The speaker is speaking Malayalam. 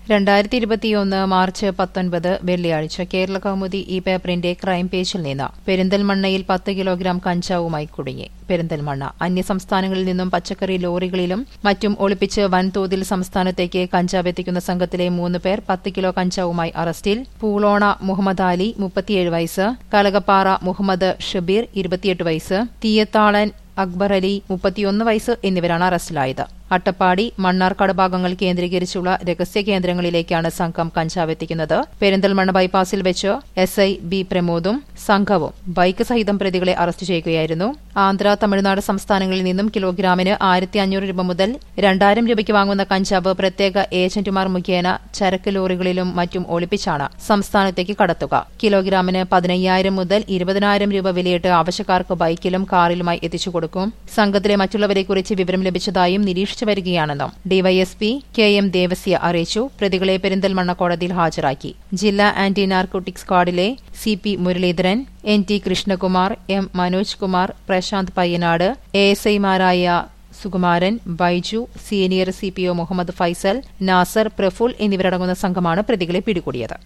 രണ്ടായിരത്തി ഇരുപത്തിയൊന്ന് മാർച്ച് പത്തൊൻപത് വെള്ളിയാഴ്ച കേരള കൗമുദി ഈ പേപ്പറിന്റെ ക്രൈം പേജിൽ നിന്ന് പെരിന്തൽമണ്ണയിൽ പത്ത് കിലോഗ്രാം കഞ്ചാവുമായി കുടുങ്ങി പെരിന്തൽമണ്ണ അന്യസംസ്ഥാനങ്ങളിൽ നിന്നും പച്ചക്കറി ലോറികളിലും മറ്റും ഒളിപ്പിച്ച് വൻതോതിൽ സംസ്ഥാനത്തേക്ക് കഞ്ചാവ് എത്തിക്കുന്ന സംഘത്തിലെ മൂന്ന് പേർ പത്ത് കിലോ കഞ്ചാവുമായി അറസ്റ്റിൽ പൂളോണ മുഹമ്മദ് അലി മുപ്പത്തിയേഴ് വയസ്സ് കലകപ്പാറ മുഹമ്മദ് ഷബീർ ഇരുപത്തിയെട്ട് വയസ്സ് തീയത്താളൻ അക്ബർ അലി മുപ്പത്തിയൊന്ന് വയസ്സ് എന്നിവരാണ് അറസ്റ്റിലായത് അട്ടപ്പാടി മണ്ണാർക്കാട് ഭാഗങ്ങൾ കേന്ദ്രീകരിച്ചുള്ള രഹസ്യ കേന്ദ്രങ്ങളിലേക്കാണ് സംഘം കഞ്ചാവ് എത്തിക്കുന്നത് പെരിന്തൽമണ്ണ ബൈപ്പാസിൽ വെച്ച് എസ് ഐ ബി പ്രമോദും സംഘവും ബൈക്ക് സഹിതം പ്രതികളെ അറസ്റ്റ് ചെയ്യുകയായിരുന്നു ആന്ധ്ര തമിഴ്നാട് സംസ്ഥാനങ്ങളിൽ നിന്നും കിലോഗ്രാമിന് ആയിരത്തി അഞ്ഞൂറ് രൂപ മുതൽ രണ്ടായിരം രൂപയ്ക്ക് വാങ്ങുന്ന കഞ്ചാവ് പ്രത്യേക ഏജന്റുമാർ മുഖേന ചരക്ക് ലോറികളിലും മറ്റും ഒളിപ്പിച്ചാണ് സംസ്ഥാനത്തേക്ക് കടത്തുക കിലോഗ്രാമിന് പതിനയ്യായിരം മുതൽ ഇരുപതിനായിരം രൂപ വിലയിട്ട് ആവശ്യക്കാർക്ക് ബൈക്കിലും കാറിലുമായി എത്തിച്ചു കൊടുക്കും സംഘത്തിലെ മറ്റുള്ളവരെക്കുറിച്ച് വിവരം ലഭിച്ചതായും നിരീക്ഷിച്ചു വരികയാണെന്നും ഡിവൈഎസ്പി കെ എം ദേവസ്യ അറിയിച്ചു പ്രതികളെ പെരിന്തൽമണ്ണ കോടതിയിൽ ഹാജരാക്കി ജില്ലാ ആന്റി നാർക്കോട്ടിക് സ്ക്വാഡിലെ C P Muraleedharan N T Krishnakumar M Manoj Kumar Prashanth Payyanad A S ഐമാരായ Sukumaran Baiju senior C P O Muhammad Faisal Nasar Praful എന്നിവരടങ്ങുന്ന സംഘമാണ് പ്രതികളെ പിടികൂടിയത്